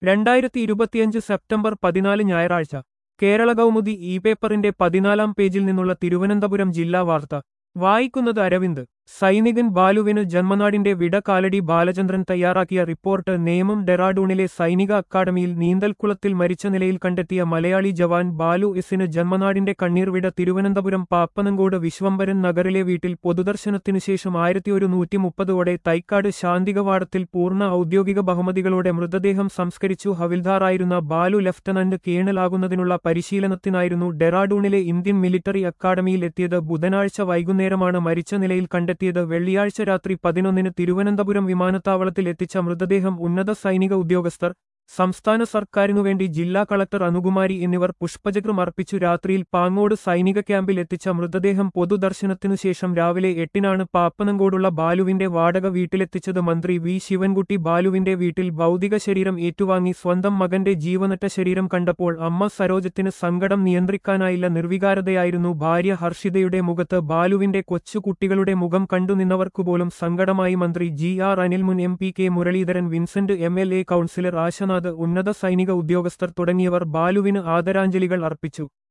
രണ്ടായിരത്തി ഇരുപത്തിയഞ്ച് സെപ്റ്റംബർ പതിനാല് ഞായറാഴ്ച കേരള കൗമുദി ഇ പേപ്പറിന്റെ പതിനാലാം പേജിൽ നിന്നുള്ള തിരുവനന്തപുരം ജില്ലാ വാർത്ത വായിക്കുന്നത് അരവിന്ദ് സൈനികൻ ബാലുവിന് ജന്മനാടിന്റെ വിട കാലടി ബാലചന്ദ്രൻ തയ്യാറാക്കിയ റിപ്പോർട്ട് നേമം ഡെറാഡൂണിലെ സൈനിക അക്കാദമിയിൽ നീന്തൽക്കുളത്തിൽ മരിച്ച നിലയിൽ കണ്ടെത്തിയ മലയാളി ജവാൻ ബാലു എസിന് ജന്മനാടിന്റെ കണ്ണീർ വിട തിരുവനന്തപുരം പാപ്പനങ്കോട് വിശ്വംഭരൻ നഗറിലെ വീട്ടിൽ പൊതുദർശനത്തിനു ശേഷം ആയിരത്തി ഒരു നൂറ്റി മുപ്പതോടെ തൈക്കാട് ശാന്തികവാടത്തിൽ പൂർണ്ണ ഔദ്യോഗിക ബഹുമതികളോടെ മൃതദേഹം സംസ്കരിച്ചു ഹവിൽദാറായിരുന്ന ബാലു ലഫ്റ്റനന്റ് കേണലാകുന്നതിനുള്ള പരിശീലനത്തിനായിരുന്നു ഡെറാഡൂണിലെ ഇന്ത്യൻ മിലിറ്ററി അക്കാദമിയിൽ എത്തിയത് ബുധനാഴ്ച വൈകുന്നേരമാണ് മരിച്ച നിലയിൽ കണ്ടെത്തിയത് വെള്ളിയാഴ്ച രാത്രി പതിനൊന്നിന് തിരുവനന്തപുരം വിമാനത്താവളത്തിൽ എത്തിച്ച മൃതദേഹം ഉന്നത സൈനിക ഉദ്യോഗസ്ഥർ സംസ്ഥാന സർക്കാരിനുവേണ്ടി ജില്ലാ കളക്ടർ അനുകുമാരി എന്നിവർ പുഷ്പചക്രം അർപ്പിച്ചു രാത്രിയിൽ പാങ്ങോട് സൈനിക ക്യാമ്പിൽ എത്തിച്ച മൃതദേഹം പൊതുദർശനത്തിനു ശേഷം രാവിലെ എട്ടിനാണ് പാപ്പനങ്കോടുള്ള ബാലുവിന്റെ വാടക വീട്ടിലെത്തിച്ചത് മന്ത്രി വി ശിവൻകുട്ടി ബാലുവിന്റെ വീട്ടിൽ ഭൗതിക ശരീരം ഏറ്റുവാങ്ങി സ്വന്തം മകന്റെ ജീവനറ്റ ശരീരം കണ്ടപ്പോൾ അമ്മ സരോജത്തിന് സങ്കടം നിയന്ത്രിക്കാനായില്ല നിർവികാരതയായിരുന്നു ഭാര്യ ഹർഷിതയുടെ മുഖത്ത് ബാലുവിന്റെ കൊച്ചുകുട്ടികളുടെ മുഖം കണ്ടുനിന്നവർക്കുപോലും സങ്കടമായി മന്ത്രി ജി ആർ അനിൽ മുൻ M P K Muraleedharan Vincent M L A councillor Ashanath ഉന്നത സൈനിക ഉദ്യോഗസ്ഥർ തുടങ്ങിയവർ ബാലുവിന് ആദരാഞ്ജലികൾ അർപ്പിച്ചു